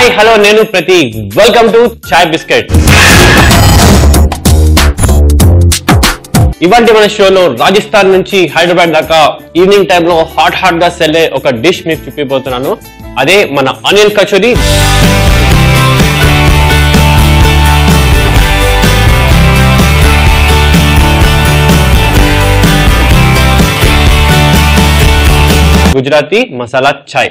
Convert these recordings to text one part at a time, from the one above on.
Hi hello నేను Prateek welcome to chai biscuit ఇవాళ మన షోలో రాజస్థాన్ నుంచి హైదరాబాద్ దాకా ఈవినింగ్ టైంలో హాట్ హాట్ గా సెల్లే ఒక డిష్ మీకు చూపిపోతున్నాను అదే మన ఆనియన్ కచోరీ గుజరాతీ మసాలా చాయ్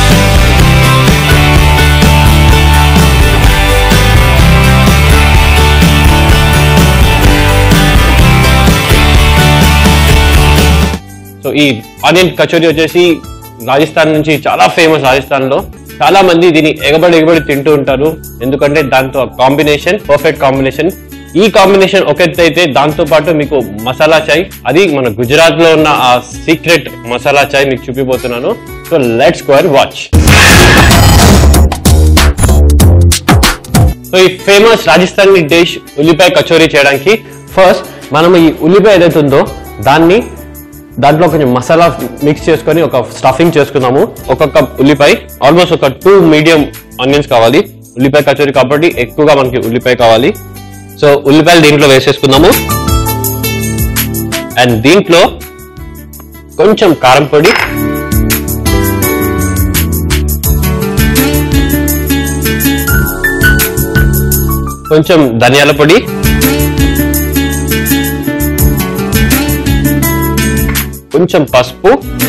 సో ఈ ఆనియన్ కచోరీ వచ్చేసి రాజస్థాన్ నుంచి చాలా ఫేమస్ రాజస్థాన్ లో చాలా మంది దీన్ని ఎగబడి ఎగబడి తింటూ ఉంటారు ఎందుకంటే దాంతో కాంబినేషన్ పర్ఫెక్ట్ కాంబినేషన్ ఈ కాంబినేషన్ ఒక ఎత్తు అయితే దాంతో పాటు మీకు మసాలా చాయ్ అది మన గుజరాత్ లో ఉన్న ఆ సీక్రెట్ మసాలా చాయ్ మీకు చూపిపోతున్నాను so let's go and watch so ఈ ఫేమస్ రాజస్థానీ డిష్ ఉల్లిపాయ కచోరీ చేయడానికి ఫస్ట్ మనం ఈ ఉల్లిపాయ ఏదైతే ఉందో దాన్ని దాంట్లో కొంచెం మసాలా మిక్స్ చేసుకొని ఒక స్టఫింగ్ చేసుకున్నాము ఒక కప్ ఉల్లిపాయ ఆల్మోస్ట్ ఒక టూ మీడియం ఆనియన్స్ కావాలి ఉల్లిపాయ కచోరీ కాబట్టి ఎక్కువగా మనకి ఉల్లిపాయ కావాలి సో ఉల్లిపాయలు దీంట్లో వేసేసుకుందాము అండ్ దీంట్లో కొంచెం కారం పొడి కొంచెం ధనియాల పొడి కొంచెం పసుపు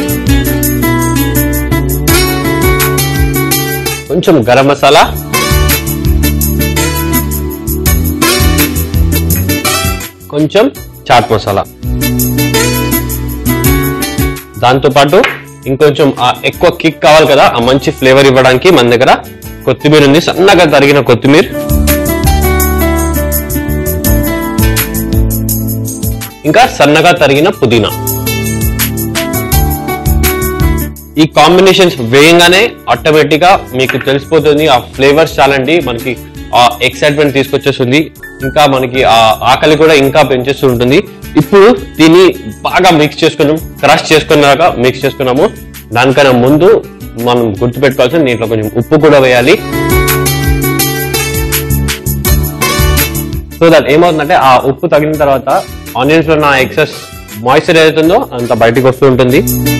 కొంచెం గరం మసాలా కొంచెం చాట్ మసాలా దాంతోపాటు ఇంకొంచెం ఆ ఎక్కువ కిక్ కావాలి కదా ఆ మంచి ఫ్లేవర్ ఇవ్వడానికి మన దగ్గర కొత్తిమీర ఉంది సన్నగా తరిగిన కొత్తిమీర ఇంకా సన్నగా తరిగిన పుదీనా ఈ కాంబినేషన్స్ వేయంగానే ఆటోమేటిక్ గా మీకు తెలిసిపోతుంది ఆ ఫ్లేవర్స్ చాలండి మనకి ఆ ఎక్సైట్మెంట్ తీసుకొచ్చేస్తుంది ఇంకా మనకి ఆ ఆకలి కూడా ఇంకా పెంచేస్తూ ఉంటుంది ఇప్పుడు దీన్ని బాగా మిక్స్ చేసుకున్నాం క్రష్ చేసుకున్నాక మిక్స్ చేసుకున్నాము దానికన్నా ముందు మనం గుర్తుపెట్టుకోవాల్సిన దీంట్లో కొంచెం ఉప్పు కూడా వేయాలి సో దట్ ఏమవుతుందంటే ఆ ఉప్పు తగిన తర్వాత ఆనియన్స్ లో ఉన్న ఎక్సెస్ మాయిశ్చర్ ఏదైతుందో అంత బయటికి వస్తూ ఉంటుంది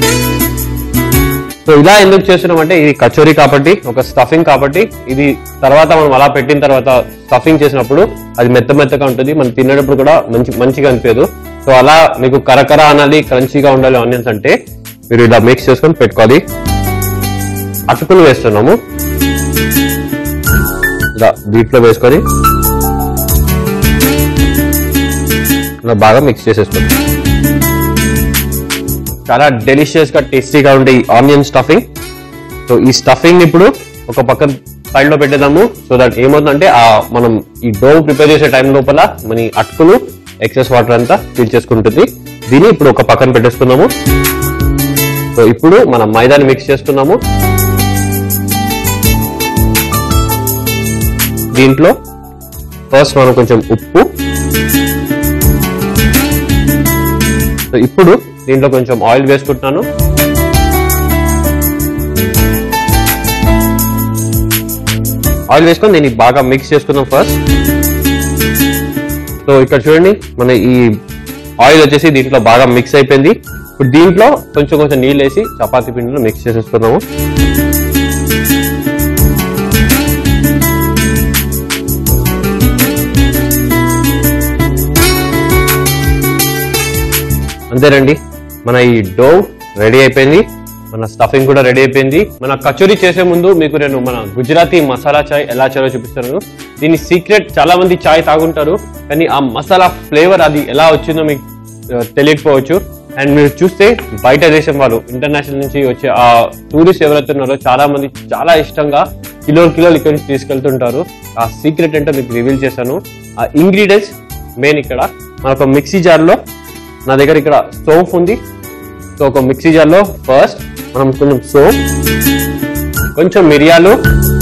సో ఇలా ఎందుకు చేస్తున్నాం అంటే ఇది కచోరీ కాబట్టి ఒక స్టఫింగ్ కాబట్టి ఇది తర్వాత మనం అలా పెట్టిన తర్వాత స్టఫింగ్ చేసినప్పుడు అది మెత్త మెత్తగా ఉంటుంది మనం తినేటప్పుడు కూడా మంచి మంచిగా అనిపించదు సో అలా మీకు కరకర అనాలి క్రంచీగా ఉండాలి ఆనియన్స్ అంటే మీరు ఇలా మిక్స్ చేసుకొని పెట్టుకోవాలి అటుకులు వేస్తున్నాము ఇలా దీంట్లో వేసుకొని ఇలా బాగా మిక్స్ చేసేసుకోండి చాలా డెలిషియస్ గా టేస్టీగా ఉండే ఈ ఆనియన్ స్టఫింగ్ సో ఈ స్టఫింగ్ ఇప్పుడు ఒక పక్కన సైడ్ లో పెట్టేద్దాము సో దట్ ఏమవుతుందంటే ఆ మనం ఈ డో ప్రిపేర్ చేసే టైం లోపల మన ఈ అటుకులు ఎక్సెస్ వాటర్ అంతా ఫిల్ చేసుకుంటుంది దీన్ని ఇప్పుడు ఒక పక్కన పెట్టేసుకున్నాము సో ఇప్పుడు మనం మైదాని మిక్స్ చేసుకున్నాము దీంట్లో ఫస్ట్ మనం కొంచెం ఉప్పు సో ఇప్పుడు దీంట్లో కొంచెం ఆయిల్ వేసుకుంటున్నాను ఆయిల్ వేసుకొని దీన్ని బాగా మిక్స్ చేసుకుందాం ఫస్ట్ సో ఇక్కడ చూడండి మన ఈ ఆయిల్ వచ్చేసి దీంట్లో బాగా మిక్స్ అయిపోయింది ఇప్పుడు దీంట్లో కొంచెం కొంచెం నీళ్ళు వేసి చపాతీ పిండిలో మిక్స్ చేసేసుకుందాము అంతేనండి మన ఈ డో రెడీ అయిపోయింది మన స్టఫింగ్ కూడా రెడీ అయిపోయింది మన కచోరీ చేసే ముందు మీకు నేను మన గుజరాతీ మసాలా చాయ్ ఎలా చేయాలో చూపిస్తాను దీని సీక్రెట్ చాలా మంది చాయ్ తాగుంటారు కానీ ఆ మసాలా ఫ్లేవర్ అది ఎలా వచ్చిందో మీకు ఆ, తెలియకపోవచ్చు అండ్ మీరు చూస్తే బయట దేశం వాళ్ళు ఇంటర్నేషనల్ నుంచి వచ్చే ఆ టూరిస్ట్ ఎవరైతే ఉన్నారో చాలా మంది చాలా ఇష్టంగా కిలో కిలోలు ఇక్కడ నుంచి తీసుకెళ్తుంటారు ఆ సీక్రెట్ ఏంటో మీకు రివీల్ చేశాను ఆ ఇంగ్రీడియంట్స్ మెయిన్ ఇక్కడ మనకు మిక్సీ జార్లో నా దగ్గర ఇక్కడ సోప్ ఉంది సో ఒక మిక్సీ జార్లో ఫస్ట్ మనం కొంచెం సోప్ కొంచెం మిరియాలు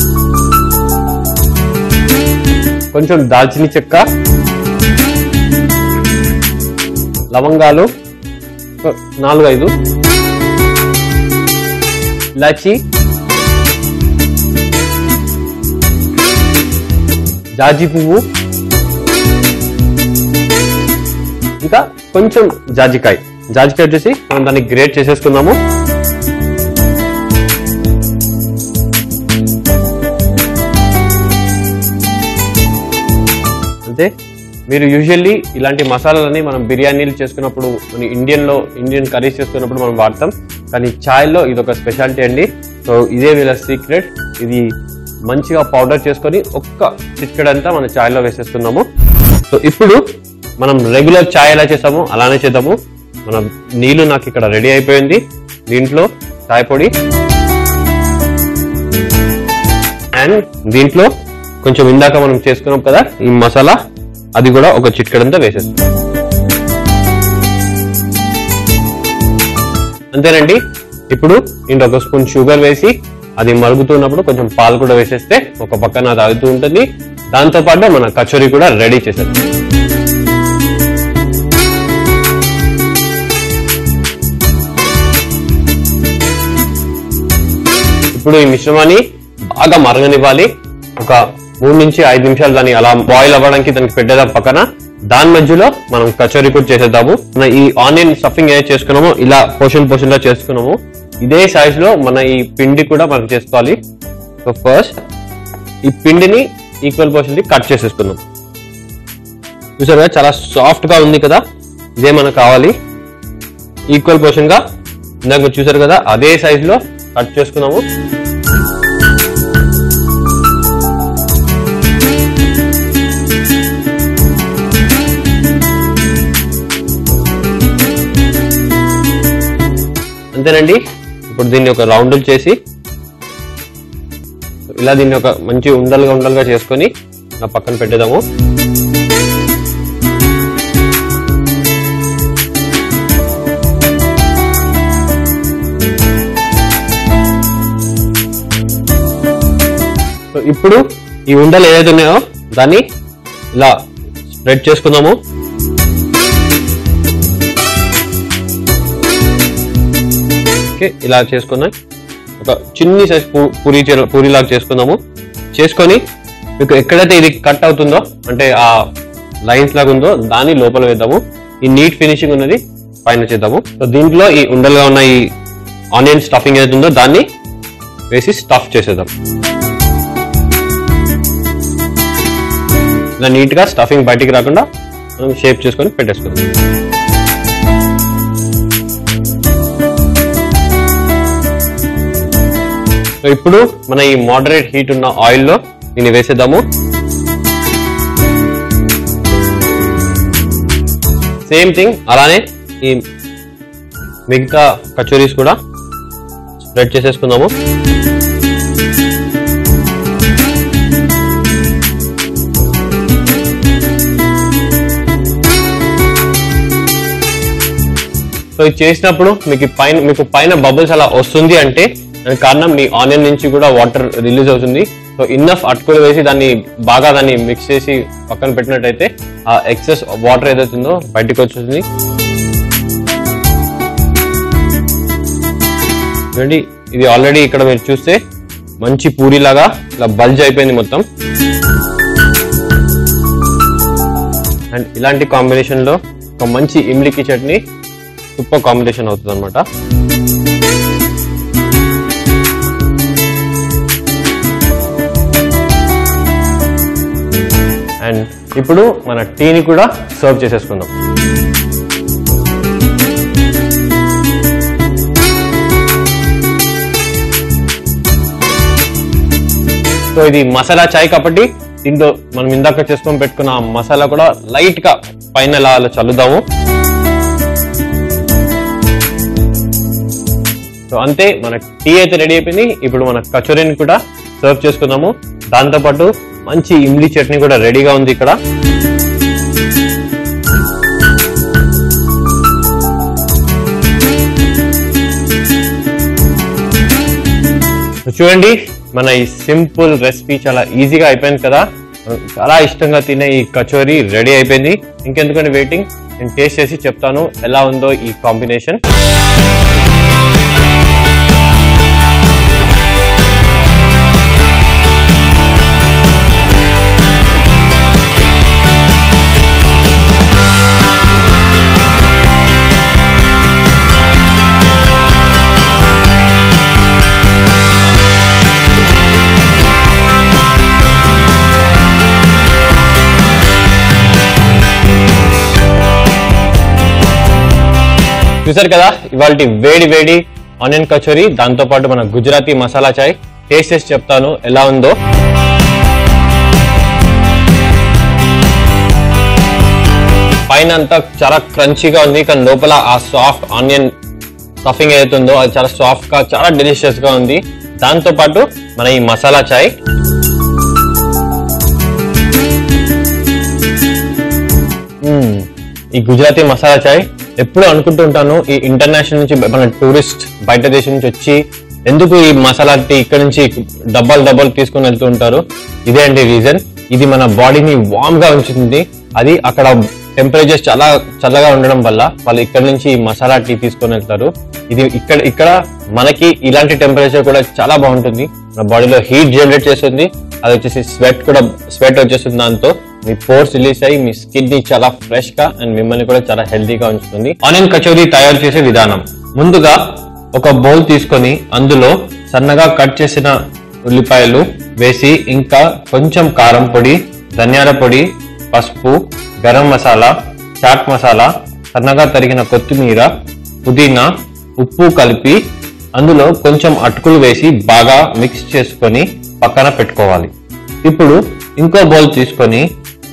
కొంచెం దాల్చిన చెక్క లవంగాలు ఒక నాలుగు ఐదు ఇలాచి జాజి పువ్వు ఇంకా కొంచెం జాజికాయ జాజికాయ వచ్చేసి మనం దాన్ని గ్రేట్ చేసేసుకుందాము అంతే మీరు యూజువల్లీ ఇలాంటి మసాలాలని మనం బిర్యానీలు చేసుకున్నప్పుడు మన ఇండియన్లో ఇండియన్ కర్రీస్ చేసుకున్నప్పుడు మనం వాడతాం కానీ చాయ్లో ఇది ఒక స్పెషాలిటీ అండి సో ఇదే వీళ్ళ సీక్రెట్ ఇది మంచిగా పౌడర్ చేసుకొని ఒక్క చిటికెడంతా మన చాయ్లో వేసేస్తున్నాము సో ఇప్పుడు మనం రెగ్యులర్ చాయ్ ఎలా చేస్తామో అలానే చేద్దాము మన నీళ్లు నాకు ఇక్కడ రెడీ అయిపోయింది దీంట్లో చాయ్ పొడి అండ్ దీంట్లో కొంచెం ఇందాక మనం చేసుకున్నాం కదా ఈ మసాలా అది కూడా ఒక చిట్కడంతా వేసేస్తాం అంతేనండి ఇప్పుడు ఇంట్లో ఒక స్పూన్ షుగర్ వేసి అది మరుగుతున్నప్పుడు కొంచెం పాలు కూడా వేసేస్తే ఒక పక్కన అది అవుతూ ఉంటుంది దాంతో పాటు మన కచోరీ కూడా రెడీ చేసేస్తాం ఇప్పుడు ఈ మిశ్రమాన్ని బాగా మరగనివ్వాలి ఒక మూడు నుంచి ఐదు నిమిషాలు దాన్ని అలా బాయిల్ అవ్వడానికి దానికి పెట్టేదాం పక్కన దాని మధ్యలో మనం కచోరీ కూడా చేసేద్దాము మన ఈ ఆనియన్ స్టఫింగ్ ఏదైతే చేసుకున్నామో ఇలా పోర్షన్ పోర్షన్ లా చేసుకున్నాము ఇదే సైజ్ లో మన ఈ పిండి కూడా మనం చేసుకోవాలి సో ఫస్ట్ ఈ పిండిని ఈక్వల్ పోర్షన్ కి కట్ చేసేసుకుందాం చూసారు కదా చాలా సాఫ్ట్ గా ఉంది కదా ఇదే మనకు కావాలి ఈక్వల్ పోర్షన్ గా ఇందాక మీరు చూసారు కదా అదే సైజ్ లో కట్ చేసుకున్నాము అంతేనండి ఇప్పుడు దీన్ని ఒక రౌండ్ చేసి ఇలా దీన్ని ఒక మంచి ఉండలుగా ఉండలుగా చేసుకొని నా పక్కన పెట్టేదాము సో ఇప్పుడు ఈ ఉండలు ఏదైతే ఉన్నాయో దాన్ని ఇలా స్ప్రెడ్ చేసుకుందాము ఓకే ఇలా చేసుకున్నాం ఒక చిన్ని సైజ్ పూరి చే- పూరిలాగా చేసుకుందాము చేసుకొని మీకు ఎక్కడైతే ఇది కట్ అవుతుందో అంటే ఆ లైన్స్ లాగా ఉందో దాన్ని లోపల వేద్దాము ఈ నీట్ ఫినిషింగ్ ఉన్నది పైన చేద్దాము సో దీంట్లో ఈ ఉండలుగా ఉన్న ఈ ఆనియన్ స్టఫింగ్ ఏదైతే ఉందో దాన్ని వేసి స్టఫ్ చేసేద్దాం ఇలా నీట్ గా స్టఫింగ్ బయటికి రాకుండా మనం షేప్ చేసుకొని పెట్టేసుకుందాం సో ఇప్పుడు మన ఈ మోడరేట్ హీట్ ఉన్న ఆయిల్ లో దీన్ని వేసేద్దాము సేమ్ థింగ్ అలానే ఈ మిగతా కచోరీస్ కూడా స్ప్రెడ్ చేసేసుకుందాము సో ఇది చేసినప్పుడు మీకు ఈ పైన మీకు పైన బబుల్స్ అలా వస్తుంది అంటే దానికి కారణం మీ ఆనియన్ నుంచి కూడా వాటర్ రిలీజ్ అవుతుంది సో ఇన్నఫ్ అటుకులు వేసి దాన్ని బాగా దాన్ని మిక్స్ చేసి పక్కన పెట్టినట్టయితే ఆ ఎక్సెస్ వాటర్ ఏదైతుందో బయటకు వచ్చేస్తుంది చూడండి ఇది ఆల్రెడీ ఇక్కడ మీరు చూస్తే మంచి పూరిలాగా ఇలా బల్జ్ అయిపోయింది మొత్తం అండ్ ఇలాంటి కాంబినేషన్ లో ఒక మంచి ఇమ్లికి చట్నీ సూపర్ కాంబినేషన్ అవుతుంది అనమాట అండ్ ఇప్పుడు మన టీని కూడా సర్వ్ చేసేసుకుందాం సో ఇది మసాలా చాయ్ కాబట్టి దీంట్లో మనం ఇందాక చేసుకొని పెట్టుకున్న ఆ మసాలా కూడా లైట్ గా పైన ఇలా అలా చల్లుదాము సో అంతే మన టీ అయితే రెడీ అయిపోయింది ఇప్పుడు మన కచోరీని కూడా సర్వ్ చేసుకుందాము దాంతోపాటు మంచి ఇమ్లీ చట్నీ కూడా రెడీగా ఉంది ఇక్కడ చూడండి మన ఈ సింపుల్ రెసిపీ చాలా ఈజీగా అయిపోయింది కదా మనం చాలా ఇష్టంగా తినే ఈ కచోరీ రెడీ అయిపోయింది ఇంకెందుకంటే వెయిటింగ్ నేను టేస్ట్ చేసి చెప్తాను ఎలా ఉందో ఈ కాంబినేషన్ చూసారు కదా ఇవాళ వేడి వేడి ఆనియన్ కచోరీ దాంతో పాటు మన గుజరాతీ మసాలా చాయ్ టేస్ట్ చేసి చెప్తాను ఎలా ఉందో పైన అంతా చాలా క్రంచీగా ఉంది కానీ లోపల ఆ సాఫ్ట్ ఆనియన్ స్టఫింగ్ ఏదైతుందో అది చాలా సాఫ్ట్ గా చాలా డెలిషియస్ గా ఉంది దాంతో పాటు మన ఈ మసాలా చాయ్ మ్మ్. ఈ గుజరాతీ మసాలా చాయ్ ఎప్పుడు అనుకుంటూ ఉంటాను ఈ ఇంటర్నేషనల్ నుంచి మన టూరిస్ట్ బయట దేశం నుంచి వచ్చి ఎందుకు ఈ మసాలా టీ ఇక్కడ నుంచి డబ్బాలు డబ్బాలు తీసుకొని వెళ్తూ ఉంటారు ఇదే అండి రీజన్ ఇది మన బాడీని వామ్ గా ఉంచుతుంది అది అక్కడ టెంపరేచర్ చాలా చల్లగా ఉండడం వల్ల వాళ్ళు ఇక్కడ నుంచి ఈ మసాలా టీ తీసుకొని వెళ్తారు ఇది ఇక్కడ ఇక్కడ మనకి ఇలాంటి టెంపరేచర్ కూడా చాలా బాగుంటుంది మన బాడీలో హీట్ జనరేట్ చేస్తుంది అది వచ్చేసి స్వెట్ కూడా స్వెట్ వచ్చేస్తుంది దాంతో మీ పోర్స్ రిలీజ్ అయ్యి మీ స్కిన్ ని చాలా ఫ్రెష్ గా అండ్ మిమ్మల్ని కూడా చాలా హెల్తీగా ఉంచుతుంది ఆనియన్ కచోరీ తయారు చేసే విధానం ముందుగా ఒక బౌల్ తీసుకొని అందులో సన్నగా కట్ చేసిన ఉల్లిపాయలు వేసి ఇంకా కొంచెం కారం పొడి ధనియాల పొడి పసుపు గరం మసాలా చాట్ మసాలా సన్నగా తరిగిన కొత్తిమీర పుదీనా ఉప్పు కలిపి అందులో కొంచెం అటుకులు వేసి బాగా మిక్స్ చేసుకొని పక్కన పెట్టుకోవాలి ఇప్పుడు ఇంకో బౌల్ తీసుకొని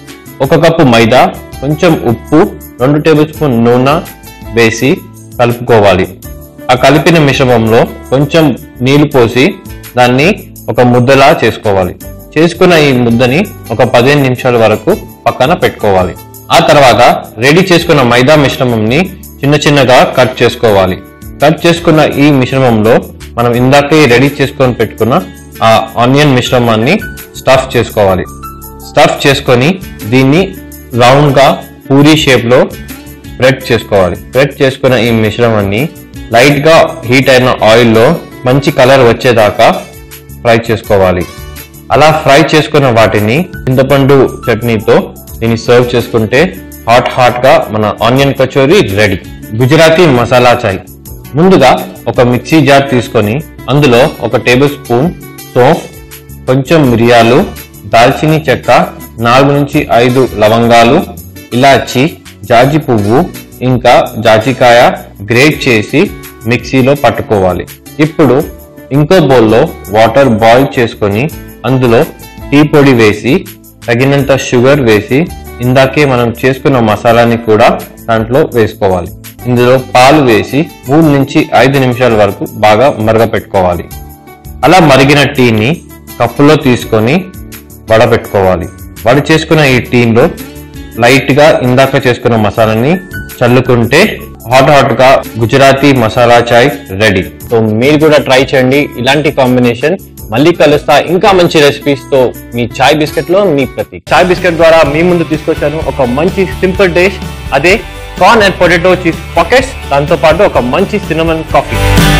ఒక కప్పు మైదా కొంచెం ఉప్పు రెండు టేబుల్ స్పూన్ నూనె వేసి కలుపుకోవాలి ఆ కలిపిన మిశ్రమంలో కొంచెం నీళ్లు పోసి దాన్ని ఒక ముద్దలా చేసుకోవాలి చేసుకున్న ఈ ముద్దని ఒక పదిహేను నిమిషాల వరకు పక్కన పెట్టుకోవాలి ఆ తర్వాత రెడీ చేసుకున్న మైదా మిశ్రమంని చిన్న చిన్నగా కట్ చేసుకోవాలి కట్ చేసుకున్న ఈ మిశ్రమంలో మనం ఇందాకే రెడీ చేసుకొని పెట్టుకున్న ఆ ఆనియన్ మిశ్రమాన్ని స్టఫ్ చేసుకోవాలి స్టఫ్ చేసుకొని దీన్ని రౌండ్ గా పూరీ షేప్ లో స్ప్రెడ్ చేసుకోవాలి స్ప్రెడ్ చేసుకున్న ఈ మిశ్రమాన్ని లైట్ గా హీట్ అయిన ఆయిల్ లో మంచి కలర్ వచ్చేదాకా ఫ్రై చేసుకోవాలి అలా ఫ్రై చేసుకున్న వాటిని చింతపండు చట్నీతో దీన్ని సర్వ్ చేసుకుంటే హాట్ హాట్ గా మన ఆనియన్ కచోరీ రెడీ గుజరాతీ మసాలా చాయ్ ముందుగా ఒక మిక్సీ జార్ తీసుకొని అందులో ఒక టేబుల్ స్పూన్ సోంఫ్ కొంచెం మిరియాలు దాల్చిని చెక్క నాలుగు నుంచి ఐదు లవంగాలు ఇలాచి జాజి పువ్వు ఇంకా జాజికాయ గ్రేట్ చేసి మిక్సీలో పట్టుకోవాలి ఇప్పుడు ఇంకో బౌల్లో వాటర్ బాయిల్ చేసుకొని అందులో టీ పొడి వేసి తగినంత షుగర్ వేసి ఇందాకే మనం చేసుకున్న మసాలాని కూడా దాంట్లో వేసుకోవాలి ఇందులో పాలు వేసి మూడు నుంచి ఐదు నిమిషాల వరకు బాగా మరగపెట్టుకోవాలి అలా మరిగిన టీని కప్పులో తీసుకొని వడపెట్టుకోవాలి వడ చేసుకున్న ఈ టీలో లైట్ గా ఇందాక చేసుకున్న మసాలాని చల్లుకుంటే హాట్ హాట్ గా గుజరాతీ మసాలా చాయ్ రెడీ సో మీరు కూడా ట్రై చేయండి ఇలాంటి కాంబినేషన్ మళ్ళీ కలుస్తా ఇంకా మంచి రెసిపీస్ తో మీ చాయ్ బిస్కెట్ లో మీ ప్రతి చాయ్ బిస్కెట్ ద్వారా మీ ముందు తీసుకొచ్చాను ఒక మంచి సింపుల్ డిష్ అదే corn and potato cheese pockets దాంతో పాటు ఒక మంచి సినమన్ కాఫీ